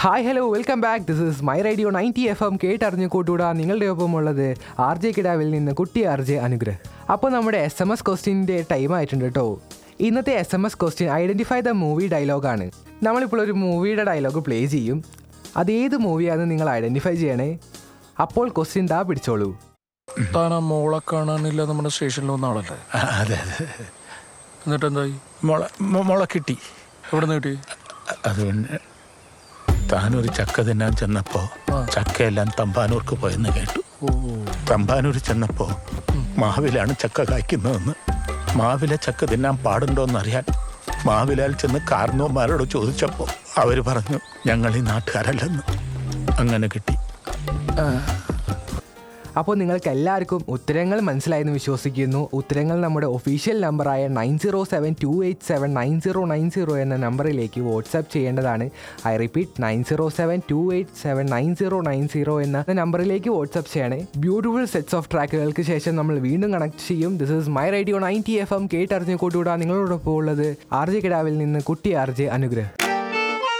hi hello welcome back this is my radio ninety F M കേട്ടറിഞ്ഞ് കൂട്ടുകൂടാ നിങ്ങളുടെ ഒപ്പം ഉള്ളത് ആർ ജെ കിടാവിൽ നിന്ന് കുട്ടി ആർ ജെ അനുഗ്രഹ് അപ്പോൾ നമ്മുടെ എസ് എം എസ് ക്വസ്റ്റ്യൻ്റെ ടൈം ആയിട്ടുണ്ട് കേട്ടോ ഇന്നത്തെ S M S question identify the movie ഡയലോഗാണ് നമ്മളിപ്പോൾ ഒരു മൂവിയുടെ ഡയലോഗ് പ്ലേ ചെയ്യും അത് ഏത് മൂവിയാണെന്ന് നിങ്ങൾ ഐഡൻറ്റിഫൈ ചെയ്യണേ അപ്പോൾ ക്വസ്റ്റ്യൻ ദാ പിടിച്ചോളൂ താൻ ആ മോളെ കാണാനില്ല നമ്മുടെ സ്റ്റേഷനിൽ വന്ന ആളല്ലേ അതെ അതെ എന്നിട്ട് എന്തായി മുള മു- മുള കിട്ടി എവിടെ നിന്ന് കിട്ടി അത് പിന്നെ താനൊരു ചക്ക തിന്നാൻ ചെന്നപ്പോ ചക്കയെല്ലാം തമ്പാനൂർക്ക് പോയെന്ന് കേട്ടു തമ്പാനൂർ ചെന്നപ്പോ മാവിലാണ് ചക്ക കായ്ക്കുന്നതെന്ന് മാവിലെ ചക്ക തിന്നാൻ പാടുണ്ടോന്നറിയാൻ മാവിലാൽ ചെന്ന് കാർന്നോന്മാരോട് ചോദിച്ചപ്പോ അവര് പറഞ്ഞു ഞങ്ങൾ ഈ നാട്ടുകാരല്ലെന്ന് അങ്ങനെ കിട്ടി അപ്പോൾ നിങ്ങൾക്ക് എല്ലാവർക്കും ഉത്തരങ്ങൾ മനസ്സിലായെന്ന് വിശ്വസിക്കുന്നു ഉത്തരങ്ങൾ നമ്മുടെ ഒഫീഷ്യൽ നമ്പറായ nine zero seven two eight seven nine zero nine zero എന്ന നമ്പറിലേക്ക് വാട്സാപ്പ് ചെയ്യേണ്ടതാണ് I repeat nine zero seven two eight seven nine zero nine zero എന്ന നമ്പറിലേക്ക് വാട്സാപ്പ് ചെയ്യണേ ബ്യൂട്ടിഫുൾ സെറ്റ്സ് ഓഫ് ട്രാക്കുകൾക്ക് ശേഷം നമ്മൾ വീണ്ടും കണക്ട് ചെയ്യും this is my radio ninety F M കേട്ടറിഞ്ഞ് കൂട്ടുകൂടാ നിങ്ങളോടൊപ്പം ഉള്ളത് ആർ ജെ കിടാവിൽ നിന്ന് കുട്ടി ആർ ജെ അനുഗ്രഹ്